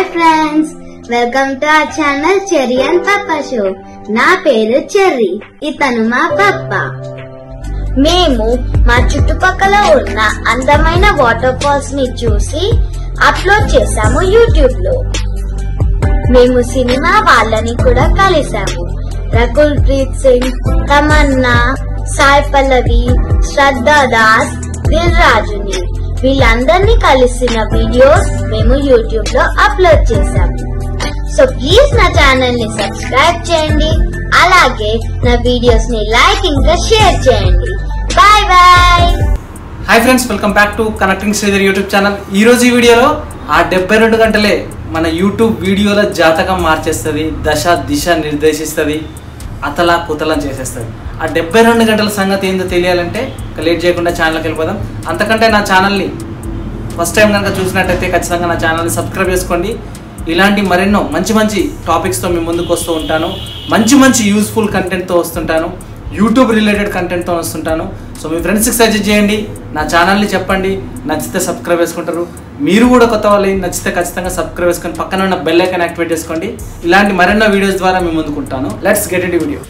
friends welcome to our channel Cherry and Pappa show నా పేరు cherry ఇతను మా పప్ప మేము మా చుట్టుపక్కల ఉన్న అందమైన వాటర్ ఫాల్స్ ని చూసి అప్లోడ్ చేశాము యూట్యూబ్ లో మేము సినిమా వాళ్ళని కూడా కలిసాము రకుల్ ప్రీత్ సింగ్ తమన్నా సాయి పల్లవి శ్రద్ధా దాస్ దిల్ రాజుని వీళ్ళందరినీ కలిసిన వీడియోస్ మేము యూట్యూబ్ లో అప్లోడ్ చేశాము సో ప్లీజ్ నా ఛానల్ ని సబ్స్క్రైబ్ చేయండి అలాగే నా వీడియోస్ ని లైక్ ఇంకా షేర్ చేయండి bye bye hi friends welcome back to connecting Sridhar YouTube channel ఈ రోజు ఈ వీడియోలో ఆ డెబ్బై రెండు గంటలే మన యూట్యూబ్ వీడియోల జాతకం మార్చేస్తుంది దశ దిశ నిర్దేశిస్తుంది అతలా కుతలం చేసేస్తుంది ఆ డెబ్బై రెండు గంటల సంగతి ఏందో తెలియాలంటే ఇక లేట్ చేయకుండా ఛానల్కి వెళ్ళిపోదాం అంతకంటే నా ఛానల్ని ఫస్ట్ టైం కనుక చూసినట్టయితే ఖచ్చితంగా నా ఛానల్ని సబ్స్క్రైబ్ చేసుకోండి ఇలాంటి మరెన్నో మంచి మంచి టాపిక్స్తో మీ ముందుకు వస్తూ ఉంటాను మంచి మంచి యూస్ఫుల్ కంటెంట్తో వస్తుంటాను యూట్యూబ్ రిలేటెడ్ కంటెంట్తో వస్తుంటాను సో మీ ఫ్రెండ్స్కి సజెస్ట్ చేయండి నా ఛానల్ని చెప్పండి నచ్చితే సబ్స్క్రైబ్ చేసుకుంటారు మీరు కూడా కొత్త వాళ్ళు నచ్చితే ఖచ్చితంగా సబ్స్క్రైబ్ చేసుకొని పక్కన ఉన్న బెల్ ఐకాన్ యాక్టివేట్ చేసుకోండి ఇలాంటి మరెన్నో వీడియోస్ ద్వారా మీ ముందుకుంటాను let's get in video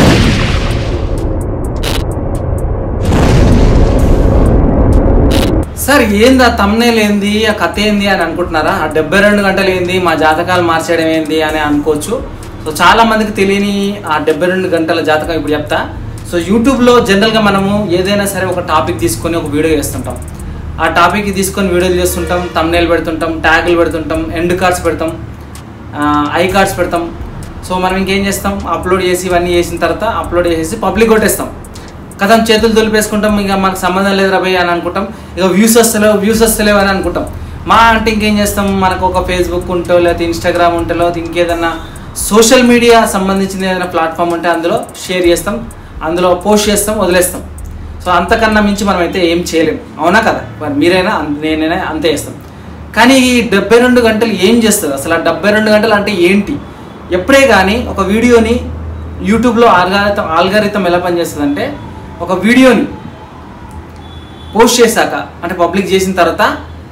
sir ఏంది ఆ తమ్నేల్ ఏంది ఆ కథ ఏంది అని అనుకుంటున్నారా ఆ డెబ్బై రెండు గంటలు ఏంది మా జాతకాలు మార్చేయడం ఏంది అని అనుకోవచ్చు సో చాలా మందికి తెలియని ఆ డెబ్బై రెండు గంటల జాతకం ఇప్పుడు చెప్తా సో యూట్యూబ్లో జనరల్గా మనము ఏదైనా సరే ఒక టాపిక్ తీసుకొని ఒక వీడియో చేస్తుంటాం ఆ టాపిక్ తీసుకొని వీడియోలు చేస్తుంటాం తమ్నేల్ పెడుతుంటాం ట్యాగులు పెడుతుంటాం ఎండ్ కార్డ్స్ పెడతాం ఐ కార్డ్స్ పెడతాం సో మనం ఇంకేం చేస్తాం అప్లోడ్ చేసి ఇవన్నీ చేసిన తర్వాత అప్లోడ్ చేసేసి పబ్లిక్ కొట్టేస్తాం కథం చేతులు దులిపేసుకుంటాం ఇక మనకు సంబంధం లేదు రాబోయ్ అని అనుకుంటాం ఇక వ్యూస్ వస్తలేవు వ్యూస్ వస్తలేవు అని అనుకుంటాం మా అంటే ఇంకేం చేస్తాం మనకు ఒక ఫేస్బుక్ ఉంటో లేకపోతే ఇన్స్టాగ్రామ్ ఉంటో లేకపోతే ఇంకేదన్నా సోషల్ మీడియా సంబంధించిన ఏదైనా ప్లాట్ఫామ్ ఉంటే అందులో షేర్ చేస్తాం అందులో పోస్ట్ చేస్తాం వదిలేస్తాం సో అంతకన్నా మించి మనం అయితే ఏం చేయలేం అవునా కదా మరి మీరైనా అం- నేనైనా అంతే చేస్తాం కానీ ఈ డెబ్బై రెండు గంటలు ఏం చేస్తుంది అసలు ఆ డెబ్బై రెండు గంటలు అంటే ఏంటి ఎప్పుడే కానీ ఒక వీడియోని యూట్యూబ్లో ఆల్గారితం ఆల్గారితం ఎలా పనిచేస్తుంది అంటే ఒక వీడియోని పోస్ట్ చేశాక అంటే పబ్లిక్ చేసిన తర్వాత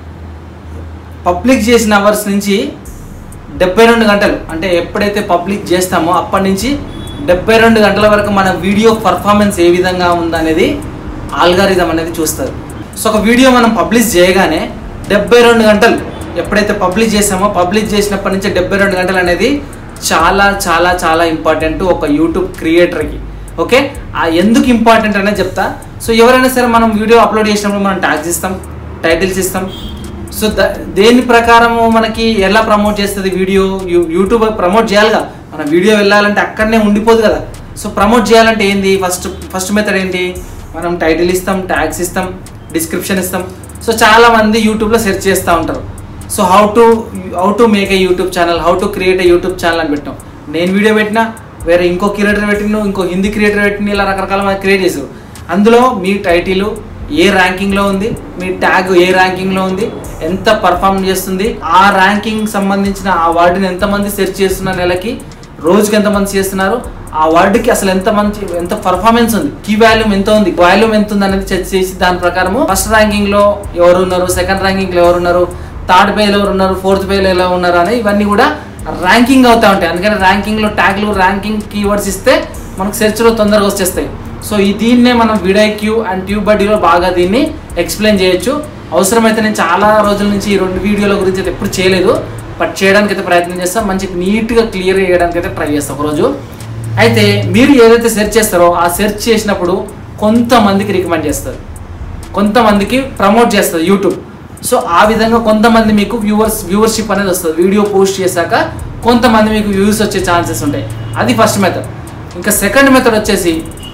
పబ్లిక్ చేసిన అవర్స్ నుంచి డెబ్బై రెండు గంటలు అంటే ఎప్పుడైతే పబ్లిక్ చేస్తామో అప్పటి నుంచి డెబ్బై రెండు గంటల వరకు మన వీడియో పర్ఫార్మెన్స్ ఏ విధంగా ఉందనేది ఆల్గారిథం అనేది చూస్తుంది సో ఒక వీడియో మనం పబ్లిష్ చేయగానే డెబ్బై రెండు గంటలు ఎప్పుడైతే పబ్లిష్ చేసామో పబ్లిష్ చేసినప్పటి నుంచి డెబ్బై రెండు గంటలు అనేది చాలా చాలా చాలా ఇంపార్టెంట్ ఒక యూట్యూబ్ క్రియేటర్కి ఓకే ఆ ఎందుకు ఇంపార్టెంట్ అనేది చెప్తా సో ఎవరైనా సరే మనం వీడియో అప్లోడ్ చేసినప్పుడు మనం ట్యాగ్స్ ఇస్తాం టైటిల్స్ ఇస్తాం సో ద- దేని ప్రకారము మనకి ఎలా ప్రమోట్ చేస్తుంది వీడియో యూ- యూట్యూబ్ ప్రమోట్ చేయాలిగా మన వీడియో వెళ్ళాలంటే అక్కడనే ఉండిపోదు కదా సో ప్రమోట్ చేయాలంటే ఏంది ఫస్ట్ ఫస్ట్ మెథడ్ ఏంటి మనం టైటిల్ ఇస్తాం ట్యాగ్స్ ఇస్తాం డిస్క్రిప్షన్ ఇస్తాం సో చాలా మంది యూట్యూబ్లో సెర్చ్ చేస్తూ ఉంటారు so how to how to make a YouTube channel how to create a YouTube channel అని పెట్టాం నేను వీడియో పెట్టినా వేరే ఇంకో క్రియేటర్ పెట్టిన ఇంకో హిందీ క్రియేటర్ పెట్టిన ఇలా రకరకాల క్రియేట్ చేసారు అందులో మీ టైటిల్ ఏ ర్యాంకింగ్లో ఉంది మీ ట్యాగ్ ఏ ర్యాంకింగ్లో ఉంది ఎంత పర్ఫామ్ చేస్తుంది ఆ ర్యాంకింగ్ సంబంధించిన ఆ వర్డ్ని ఎంతమంది సెర్చ్ చేస్తున్నారు నెలకి రోజుకి ఎంతమంది చేస్తున్నారు ఆ వర్డ్కి అసలు ఎంత మంచి ఎంత పర్ఫార్మెన్స్ ఉంది కీ వాల్యూమ్ ఎంత ఉంది వాల్యూమ్ ఎంత ఉంది అనేది చెక్ చేసి దాని ప్రకారము ఫస్ట్ ర్యాంకింగ్ లో ఎవరు ఉన్నారు సెకండ్ ర్యాంకింగ్ లో ఎవరు ఉన్నారు థర్డ్ పేలో ఎవరు ఉన్నారు ఫోర్త్ పేలో ఎలా ఉన్నారు అని ఇవన్నీ కూడా ర్యాంకింగ్ అవుతా ఉంటాయి అందుకని ర్యాంకింగ్ లో ట్యాగ్లు ర్యాంకింగ్ కీవర్డ్స్ ఇస్తే మనకు సెర్చ్ లో తొందరగా వచ్చేస్తాయి సో ఈ దీన్నే మనం విడైక్యూ అండ్ ట్యూబ్ బడ్డీలో బాగా దీన్ని ఎక్స్ప్లెయిన్ చేయొచ్చు అవసరమైతే నేను చాలా రోజుల నుంచి ఈ రెండు వీడియోల గురించి అయితే ఎప్పుడు చేయలేదు బట్ చేయడానికి అయితే ప్రయత్నం చేస్తాం మంచి నీట్గా క్లియర్ చేయడానికి అయితే ట్రై చేస్తాం ఒకరోజు అయితే మీరు ఏదైతే సెర్చ్ చేస్తారో ఆ సెర్చ్ చేసినప్పుడు కొంతమందికి రికమెండ్ చేస్తారు కొంతమందికి ప్రమోట్ చేస్తుంది యూట్యూబ్ సో ఆ విధంగా కొంతమంది మీకు వ్యూవర్స్ వ్యూవర్షిప్ అనేది వస్తుంది వీడియో పోస్ట్ చేశాక కొంతమంది మీకు వ్యూస్ వచ్చే ఛాన్సెస్ ఉంటాయి అది ఫస్ట్ మెథడ్ ఇంకా సెకండ్ మెథడ్ వచ్చేసి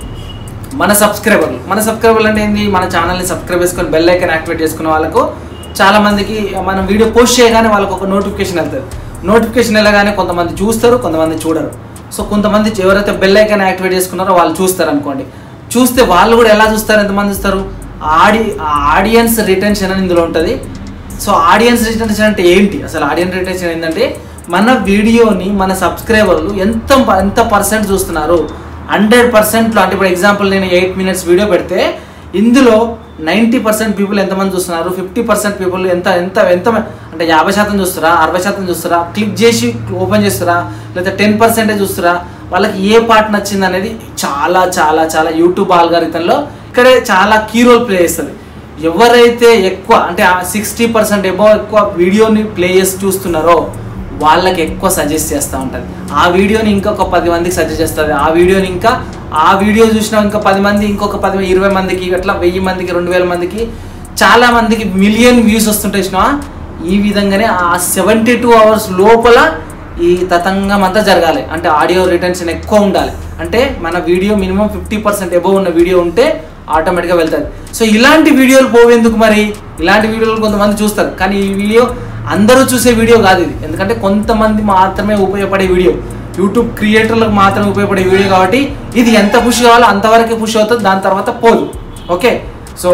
మన సబ్స్క్రైబర్లు మన సబ్స్క్రైబర్లు అంటే ఏంది మన ఛానల్ని సబ్స్క్రైబ్ చేసుకొని బెల్ ఐకాన్ యాక్టివేట్ చేసుకున్న వాళ్ళకు చాలా మందికి మనం వీడియో పోస్ట్ చేయగానే వాళ్ళకు ఒక నోటిఫికేషన్ వెళ్తుంది నోటిఫికేషన్ వెళ్ళగానే కొంతమంది చూస్తారు కొంతమంది చూడరు సో కొంతమంది ఎవరైతే బెల్ ఐకాన్ యాక్టివేట్ చేసుకున్నారో వాళ్ళు చూస్తారు అనుకోండి చూస్తే వాళ్ళు కూడా ఎలా చూస్తారు ఎంతమంది చూస్తారు ఆడి ఆడియన్స్ రిటెన్షన్ అని ఇందులో ఉంటుంది సో ఆడియన్స్ రిటెన్షన్ అంటే ఏంటి అసలు ఆడియన్స్ రిటెన్షన్ ఏంటంటే మన వీడియోని మన సబ్స్క్రైబర్లు ఎంత ఎంత పర్సెంట్ చూస్తున్నారు హండ్రెడ్ పర్సెంట్లో అంటే ఇప్పుడు ఎగ్జాంపుల్ నేను ఎయిట్ మినిట్స్ వీడియో పెడితే ఇందులో నైంటీ పర్సెంట్ పీపుల్ ఎంతమంది చూస్తున్నారు ఫిఫ్టీ పర్సెంట్ పీపుల్ ఎంత ఎంత ఎంత అంటే యాభై శాతం చూస్తారా అరవై శాతం చూస్తారా క్లిక్ చేసి ఓపెన్ చేస్తారా లేదా టెన్ పర్సెంటే చూస్తారా వాళ్ళకి ఏ పార్ట్ నచ్చింది అనేది చాలా చాలా చాలా యూట్యూబ్ ఆల్గారితంలో ఇక్కడే చాలా కీ రోల్ ప్లే చేస్తుంది ఎవరైతే ఎక్కువ అంటే సిక్స్టీ పర్సెంట్ ఎబో ఎక్కువ వీడియోని ప్లే చేసి చూస్తున్నారో వాళ్ళకి ఎక్కువ సజెస్ట్ చేస్తూ ఉంటుంది ఆ వీడియోని ఇంకొక పది మందికి సజెస్ట్ చేస్తుంది ఆ వీడియోని ఇంకా ఆ వీడియో చూసిన ఇంకా పది మంది ఇంకొక పది ఇరవై మందికి అట్లా వెయ్యి మందికి రెండు వేల మందికి చాలా మందికి మిలియన్ వ్యూస్ వస్తుంటాయి ఇష్టమా ఈ విధంగానే ఆ సెవెంటీ టూ అవర్స్ లోపల ఈ తతంగం అంతా జరగాలి అంటే ఆడియో రిటెన్షన్ ఎక్కువ ఉండాలి అంటే మన video minimum fifty percent above ఉన్న వీడియో ఉంటే ఆటోమేటిక్గా వెళ్తుంది సో ఇలాంటి వీడియోలు పోవేందుకు మరి ఇలాంటి వీడియోలు కొంతమంది చూస్తారు కానీ ఈ వీడియో అందరూ చూసే వీడియో కాదు ఇది ఎందుకంటే కొంతమంది మాత్రమే ఉపయోగపడే వీడియో యూట్యూబ్ క్రియేటర్లకు మాత్రమే ఉపయోగపడే వీడియో కాబట్టి ఇది ఎంత పుష్ కావాలో అంతవరకే పుష్ అవుతుంది దాని తర్వాత పోదు ఓకే సో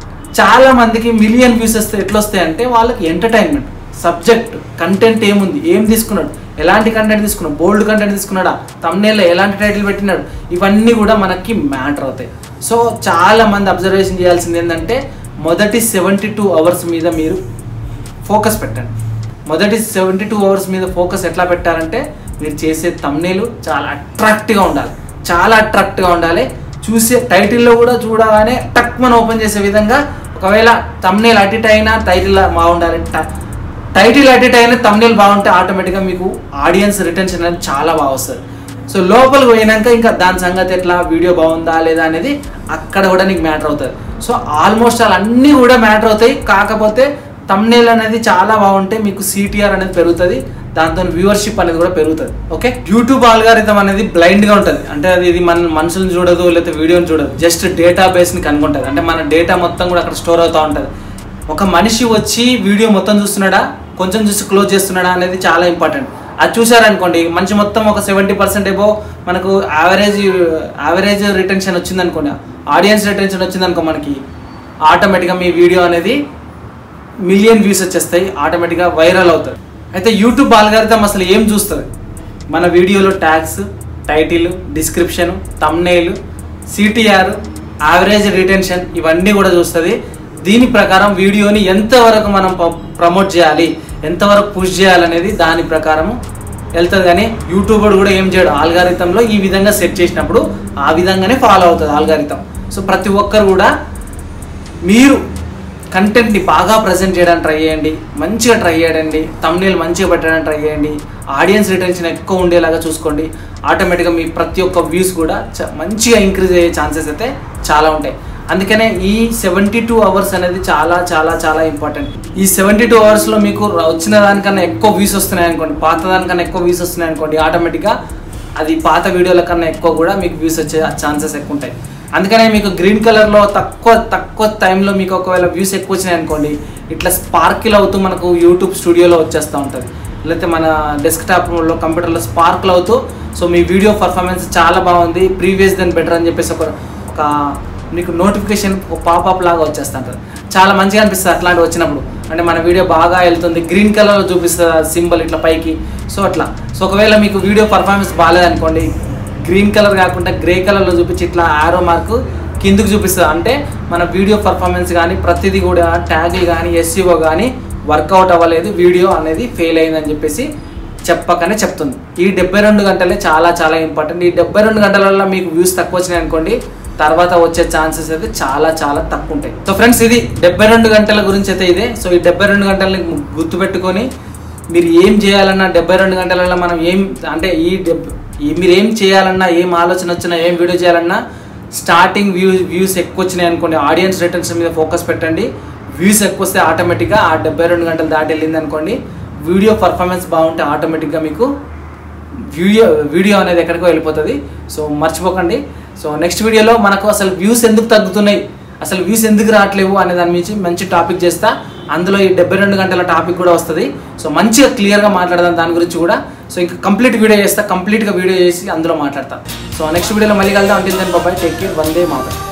చాలా మందికి మిలియన్ వ్యూస్ వస్తే ఎట్లా వస్తాయంటే వాళ్ళకి ఎంటర్టైన్మెంట్ సబ్జెక్ట్ కంటెంట్ ఏముంది ఏం తీసుకున్నాడు ఎలాంటి కంటెంట్ తీసుకున్నాడు బోల్డ్ కంటెంట్ తీసుకున్నాడా తమ్నేల్లో ఎలాంటి టైటిల్ పెట్టినాడు ఇవన్నీ కూడా మనకి మ్యాటర్ అవుతాయి సో చాలా మంది అబ్జర్వేషన్ చేయాల్సింది ఏంటంటే మొదటి సెవెంటీ టూ అవర్స్ మీద మీరు ఫోకస్ పెట్టండి మొదటి సెవెంటీ టూ అవర్స్ మీద ఫోకస్ ఎట్లా పెట్టాలంటే మీరు చేసే తమ్నేలు చాలా అట్రాక్ట్గా ఉండాలి చాలా అట్రాక్ట్గా ఉండాలి చూసే టైటిల్లో కూడా చూడగానే టక్ మన ఓపెన్ చేసే విధంగా ఒకవేళ తమ్నేల్ అటు ఇటు అయినా టైటిల్ బాగుండాలి ట- టైటిల్ అటు ఇటు అయినా తమ్నేల్ బాగుంటే ఆటోమేటిక్గా మీకు ఆడియన్స్ రిటెన్షన్ అనేది చాలా బాగా వస్తుంది సో లోపలికి పోయినాక ఇంకా దాని సంగతి ఎట్లా వీడియో బాగుందా లేదా అనేది అక్కడ కూడా నీకు మ్యాటర్ అవుతుంది సో ఆల్మోస్ట్ ఆల్ అన్నీ కూడా మ్యాటర్ అవుతాయి కాకపోతే తమ్నేల్ అనేది చాలా బాగుంటే మీకు సిటిఆర్ అనేది పెరుగుతుంది దాంతో వ్యూవర్షిప్ అనేది కూడా పెరుగుతుంది ఓకే యూట్యూబ్ ఆల్గారిథం అనేది blind గా ఉంటుంది అంటే అది ఇది మన మనుషులను చూడదు లేకపోతే వీడియోని చూడదు జస్ట్ డేటా బేస్ని కనుక్కుంటుంది అంటే మన డేటా మొత్తం కూడా అక్కడ స్టోర్ అవుతూ ఉంటుంది ఒక మనిషి వచ్చి వీడియో మొత్తం చూస్తున్నాడా కొంచెం చూసి క్లోజ్ చేస్తున్నాడా అనేది చాలా ఇంపార్టెంట్ అది చూసారనుకోండి మనిషి మొత్తం ఒక సెవెంటీ పర్సెంట్ ఏవో మనకు యావరేజ్ యావరేజ్ రిటెన్షన్ వచ్చిందనుకోండి ఆడియన్స్ రిటెన్షన్ వచ్చిందనుకో మనకి ఆటోమేటిక్గా మీ వీడియో అనేది మిలియన్ వ్యూస్ వచ్చేస్తాయి ఆటోమేటిక్గా వైరల్ అవుతుంది అయితే యూట్యూబ్ ఆల్గారిథం అసలు ఏం చూస్తుంది మన వీడియోలో tags title description thumbnail CTR average retention ఇవన్నీ కూడా చూస్తుంది దీని ప్రకారం వీడియోని ఎంతవరకు మనం ప్రమోట్ చేయాలి ఎంతవరకు పుష్ చేయాలనేది దాని ప్రకారము వెళ్తుంది కానీ యూట్యూబర్ కూడా ఏం చేయడు ఆల్గారిథంలో ఈ విధంగా సెట్ చేసినప్పుడు ఆ విధంగానే ఫాలో అవుతుంది ఆల్గారిథం సో ప్రతి ఒక్కరు కూడా మీరు కంటెంట్ని బాగా ప్రజెంట్ చేయడానికి ట్రై చేయండి మంచిగా ట్రై చేయండి తమ్నేల్ మంచిగా పెట్టడానికి ట్రై చేయండి ఆడియన్స్ రిటెన్షన్ ఎక్కువ ఉండేలాగా చూసుకోండి ఆటోమేటిక్గా మీ ప్రతి ఒక్క వ్యూస్ కూడా చ- మంచిగా ఇంక్రీజ్ అయ్యే ఛాన్సెస్ అయితే చాలా ఉంటాయి అందుకనే ఈ సెవెంటీ టూ అవర్స్ అనేది చాలా చాలా చాలా ఇంపార్టెంట్ ఈ సెవెంటీ టూ అవర్స్లో మీకు ర- వచ్చిన దానికన్నా ఎక్కువ వ్యూస్ వస్తున్నాయి అనుకోండి పాత దానికన్నా ఎక్కువ వ్యూస్ వస్తున్నాయి అనుకోండి ఆటోమేటిక్గా అది పాత వీడియోల కన్నా ఎక్కువ కూడా మీకు వ్యూస్ వచ్చే ఛాన్సెస్ ఎక్కువ ఉంటాయి అందుకనే మీకు గ్రీన్ కలర్లో తక్కువ తక్కువ టైంలో మీకు ఒకవేళ వ్యూస్ ఎక్కువ వచ్చినాయి అనుకోండి ఇట్లా స్పార్కిల్ అవుతూ మనకు యూట్యూబ్ స్టూడియోలో వచ్చేస్తూ ఉంటుంది లేకపోతే మన డెస్క్టాప్లో కంప్యూటర్లో స్పార్కిల్ అవుతూ సో మీ వీడియో పర్ఫార్మెన్స్ చాలా బాగుంది ప్రీవియస్ దెన్ బెటర్ అని చెప్పేసి ఒక ఒక మీకు నోటిఫికేషన్ ఒక పాపప్ లాగా వచ్చేస్తుంటుంది చాలా మంచిగా అనిపిస్తుంది అట్లాంటి వచ్చినప్పుడు అంటే మన వీడియో బాగా వెళ్తుంది గ్రీన్ కలర్లో చూపిస్తుంది సింబల్ ఇట్లా పైకి సో అట్లా సో ఒకవేళ మీకు వీడియో పర్ఫార్మెన్స్ బాగాలేదనుకోండి గ్రీన్ కలర్ కాకుండా గ్రే కలర్లో చూపించి ఇట్లా ఆరో మార్క్ కిందకు చూపిస్తుంది అంటే మన వీడియో పర్ఫార్మెన్స్ కానీ ప్రతిదీ కూడా ట్యాగ్లు కానీ ఎస్సీఓ కానీ వర్కౌట్ అవ్వలేదు వీడియో అనేది ఫెయిల్ అయిందని చెప్పేసి చెప్పకనే చెప్తుంది ఈ డెబ్బై రెండు గంటలే చాలా చాలా ఇంపార్టెంట్ ఈ డెబ్బై రెండు గంటలలో మీకు వ్యూస్ తక్కువ వచ్చినాయి అనుకోండి తర్వాత వచ్చే ఛాన్సెస్ అయితే చాలా చాలా తక్కువ ఉంటాయి సో ఫ్రెండ్స్ ఇది డెబ్బై రెండు గంటల గురించి అయితే ఇదే సో ఈ డెబ్బై రెండు గంటలని గుర్తుపెట్టుకొని మీరు ఏం చేయాలన్నా డెబ్బై రెండు గంటలలో మనం ఏం అంటే ఈ డెబ్ ఈ మీరు ఏం చేయాలన్నా ఏం ఆలోచన వచ్చినా ఏం వీడియో చేయాలన్నా స్టార్టింగ్ వ్యూ వ్యూస్ ఎక్కువ వచ్చినాయి అనుకోండి ఆడియన్స్ రిటర్న్స్ మీద ఫోకస్ పెట్టండి వ్యూస్ ఎక్కువ వస్తే ఆటోమేటిక్గా ఆ డెబ్బై రెండు గంటలు దాటి వెళ్ళింది అనుకోండి వీడియో పర్ఫార్మెన్స్ బాగుంటే ఆటోమేటిక్గా మీకు వీడియో వీడియో అనేది ఎక్కడికో వెళ్ళిపోతుంది సో మర్చిపోకండి సో నెక్స్ట్ వీడియోలో మనకు అసలు వ్యూస్ ఎందుకు తగ్గుతున్నాయి అసలు వ్యూస్ ఎందుకు రావట్లేవు అనే దాని నుంచి మంచి టాపిక్ చేస్తా అందులో ఈ డెబ్బై రెండు గంటల టాపిక్ కూడా వస్తుంది సో మంచిగా క్లియర్గా మాట్లాడదాం దాని గురించి కూడా సో ఇంకా కంప్లీట్ వీడియో చేస్తా కంప్లీట్గా వీడియో చేసి అందులో మాట్లాడతా సో నెక్స్ట్ వీడియోలో మళ్ళీ కలుద్దాం అంటే బాబాయ్ టేక్ కేర్ వందే మాత్రం